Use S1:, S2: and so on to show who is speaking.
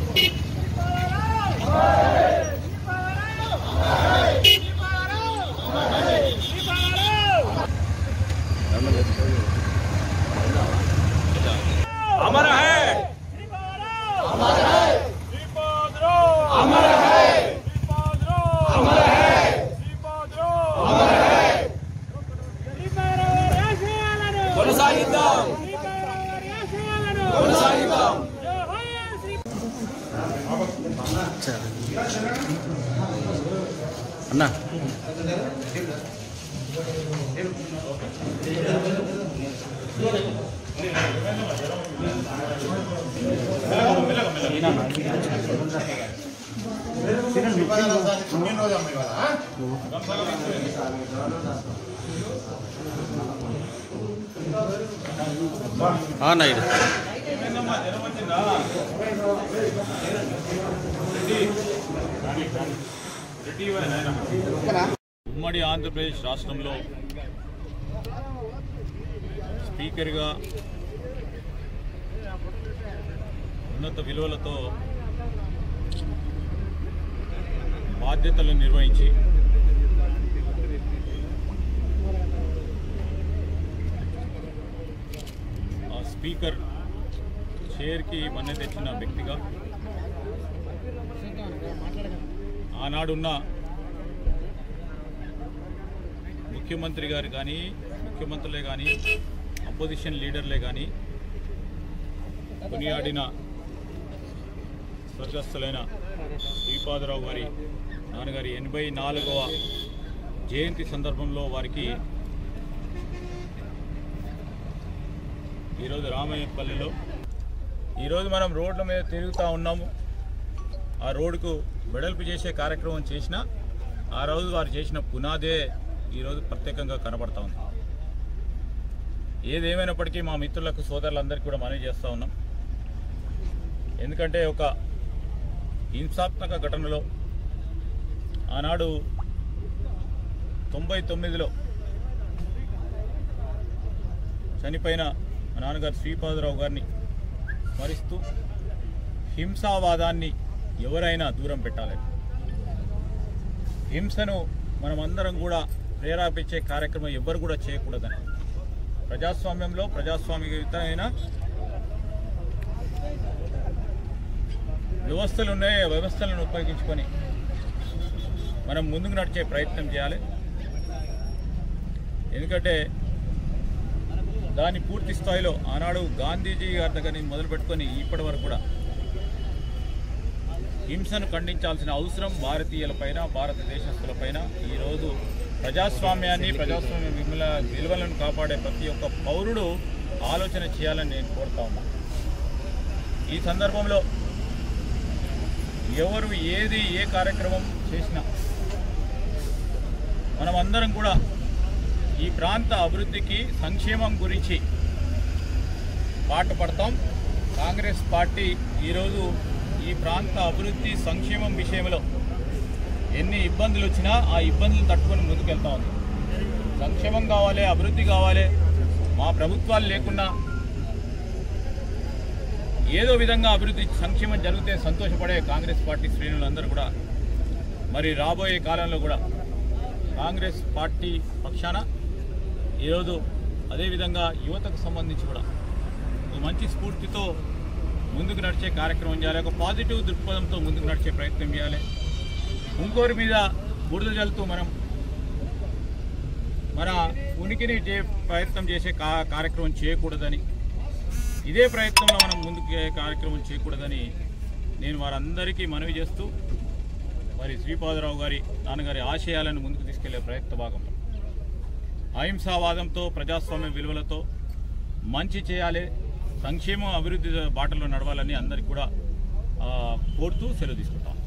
S1: अमर है अमर है अमर है अमर है अमर है కొనసాగిద్దాం కొనసాగిద్దాం
S2: అన్నా ఆ నాయుడు
S3: ఉమ్మడి ఆంధ్రప్రదేశ్ రాష్ట్రంలో స్పీకర్గా ఉన్నత విలువలతో బాధ్యతలు నిర్వహించి ఆ స్పీకర్ చైర్కి మన్నె తెచ్చిన వ్యక్తిగా ఆనాడున్న ముఖ్యమంత్రి గారు కానీ ముఖ్యమంత్రులే కానీ అపోజిషన్ లీడర్లే కానీ కొనియాడిన స్వర్గస్థులైన శ్రీపాదరావు గారి నాన్నగారి ఎనభై నాలుగవ జయంతి సందర్భంలో వారికి ఈరోజు రామయ్యపల్లిలో ఈరోజు మనం రోడ్ల మీద తిరుగుతూ ఉన్నాము ఆ రోడ్డుకు వెడల్పు చేసే కార్యక్రమం చేసిన ఆ రోజు వారు చేసిన పునాదే ఈరోజు ప్రత్యేకంగా కనబడతా ఉంది ఏదేమైనప్పటికీ మా మిత్రులకు సోదరులందరికీ కూడా మనవి చేస్తూ ఉన్నాం ఎందుకంటే ఒక హింసాత్మక ఘటనలో ఆనాడు తొంభై తొమ్మిదిలో చనిపోయిన మా నాన్నగారు శ్రీపాదరావు గారిని స్మరిస్తూ హింసావాదాన్ని ఎవరైనా దూరం పెట్టాలి హింసను మనమందరం కూడా ప్రేరేపించే కార్యక్రమం ఎవ్వరు కూడా చేయకూడదని ప్రజాస్వామ్యంలో ప్రజాస్వామ్యయుతమైన వ్యవస్థలు ఉన్నాయి ఆ వ్యవస్థలను ఉపయోగించుకొని మనం ముందుకు నడిచే ప్రయత్నం చేయాలి ఎందుకంటే దాని పూర్తి స్థాయిలో ఆనాడు గాంధీజీ గారి దగ్గర నుంచి మొదలు పెట్టుకొని ఇప్పటి వరకు కూడా హింసను ఖండించాల్సిన అవసరం భారతీయులపైన భారతదేశస్తులపైన ఈరోజు ప్రజాస్వామ్యాన్ని ప్రజాస్వామ్య విమల విలువలను కాపాడే ప్రతి ఒక్క పౌరుడు ఆలోచన చేయాలని నేను కోరుతా ఉన్నా ఈ సందర్భంలో ఎవరు ఏది ఏ కార్యక్రమం చేసినా మనమందరం కూడా ఈ ప్రాంత అభివృద్ధికి సంక్షేమం గురించి పాటుపడతాం కాంగ్రెస్ పార్టీ ఈరోజు ఈ ప్రాంత అభివృద్ధి సంక్షేమం విషయంలో ఎన్ని ఇబ్బందులు వచ్చినా ఆ ఇబ్బందులు తట్టుకొని ముందుకెళ్తా ఉంది సంక్షేమం కావాలి అభివృద్ధి కావాలి మా ప్రభుత్వాలు లేకున్నా ఏదో విధంగా అభివృద్ధి సంక్షేమం జరిగితే సంతోషపడే కాంగ్రెస్ పార్టీ శ్రేణులందరూ కూడా మరి రాబోయే కాలంలో కూడా కాంగ్రెస్ పార్టీ పక్షాన ఈరోజు అదేవిధంగా యువతకు సంబంధించి కూడా ఒక మంచి స్ఫూర్తితో ముందుకు నడిచే కార్యక్రమం చేయాలి ఒక పాజిటివ్ దృక్పథంతో ముందుకు నడిచే ప్రయత్నం చేయాలి ఇంకోరి మీద బురద జల్లుతూ మనం మన ఉనికిని చే ప్రయత్నం చేసే కా కార్యక్రమం చేయకూడదని ఇదే ప్రయత్నంలో మనం ముందుకు ఏ కార్యక్రమం చేయకూడదని నేను వారందరికీ మనవి చేస్తూ మరి శ్రీపాదరావు గారి నాన్నగారి ఆశయాలను ముందుకు తీసుకెళ్లే ప్రయత్న భాగంలో అహింసావాదంతో ప్రజాస్వామ్య విలువలతో మంచి చేయాలి సంక్షేమం అభివృద్ధి బాటలో నడవాలని అందరికీ కూడా ఆ, కోరుతూ సెలవు తీసుకుంటాం